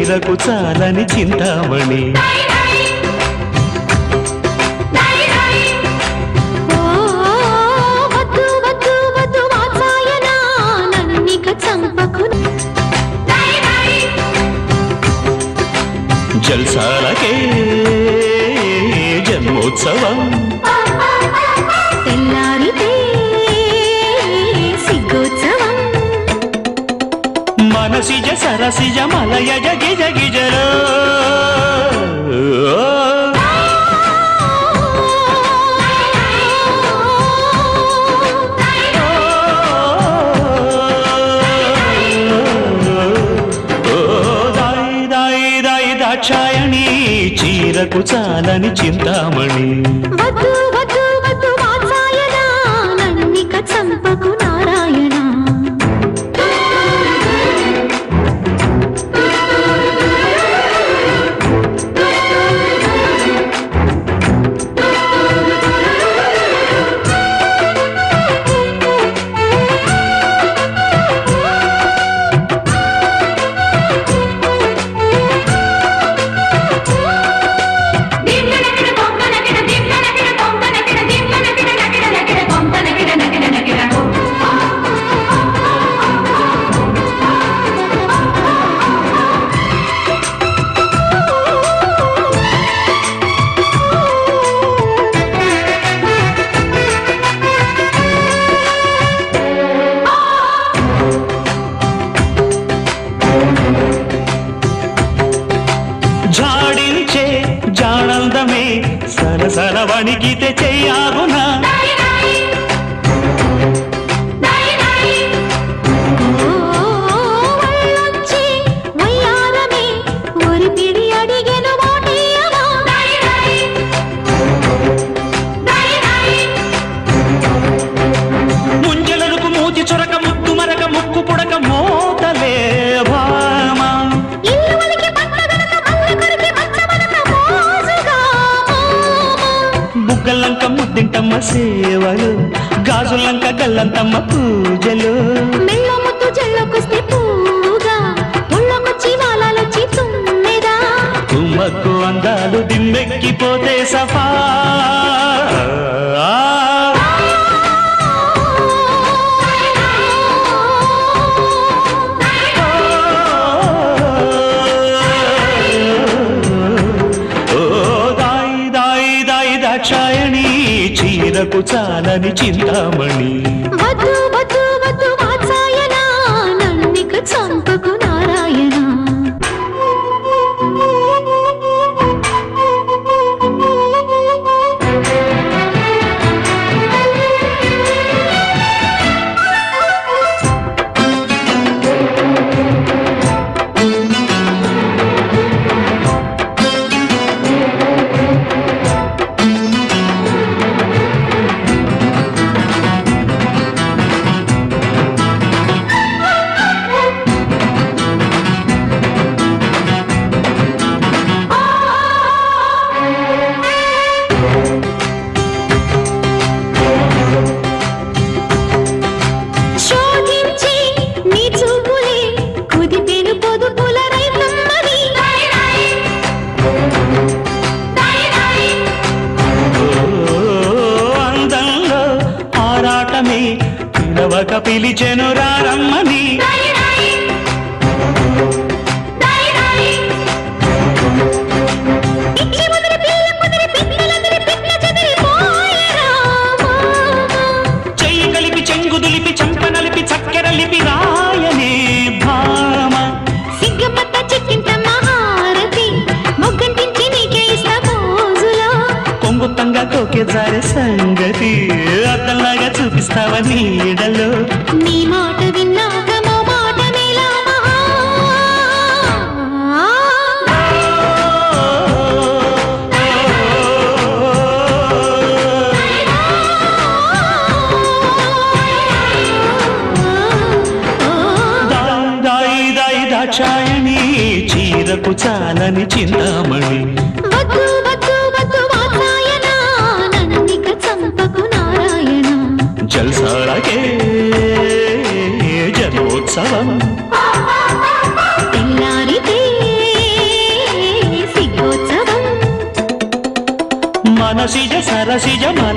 చీరకు చాలని చింతామణి ఓ వద్దు వద్దు వద్దు వాత్సాయనా నన్నిక చంపకు జల్సాలకే జన్మోత్సవం తెల్లారితే సిగ్గోత్సవం మనసిజ సరసిజ మలయజ గిజ గిజలో ఓ దాయి దాయి దాయి దాక్షాయణి చీరకు చాలని చింతామణి వద్దు వద్దు వద్దు వాత్సాయనా నన్నిక చంపకు నారాయణ జాడించే జానందమే సరసర వణికితే చెయ్యాగునా ఒళ్ళొచ్చి వయ్యారమే ఒరిపిడి అడిగెను మాటియనా ముంజలకు మూతి చొరక ముక్కు మరక ముక్కు పుడక మోతలే భామ ఇల్లు వలికి పట్టగనక మల్ల కొరికి మచ్చమనక మోజుగా బుగ్గలంక ముద్దింటమ్మ సేవలు గాజులంక గల్లంతమ్మ పూజలు మెళ్ళ ముద్దు జల్లకొస్తే పూగా ఒళ్ళకొచ్చి వాలాలొచ్చి తుమ్మెదా కుమ్మక్కు అందాలు దిమ్మెక్కిపోతే సఫా ఓ దాయి దాయి దాయి దాక్షాయణి చీరకు చాలని చింతామణి వద్దు వద్దు వద్దు వాత్సాయనా నన్నిక చంపకు నారాయణ శోధించి నీ చూపులే కుదిపెను పొదుపుల రైతమ్మని ఓ అందంలో ఆరాటమే పిలవక పిలిచెను రారమ్మని పిచ్చి ముదిరి పిల్ల ముదిరి పిక్కలదిరి పిక్క చెదిరి పోయరా చెయ్యి కలిపి చెంగు దులిపి చంప నలిపి చక్కెరలిపి రాయనే భామ సిగ్గపట్ట చిక్కింట మహారతి మొగ్గంటించి నీకే ఇస్తా మోజులో కొంగుతంగా కోకే జారే సంగతి అద్దంలాగా చూపిస్తావా నీడలో నీ మాట విన్నాక మో మాట మేలా మహా దాయి దాయి దాయి దాక్షాయణి చీరకు చాలని చింతామణి వద్దు వద్దు వద్దు వాత్సాయనా నన్నిక చంపకు నారాయణ జల్సాలకే జన్మోత్సవం తెల్లారితే సరసిజమా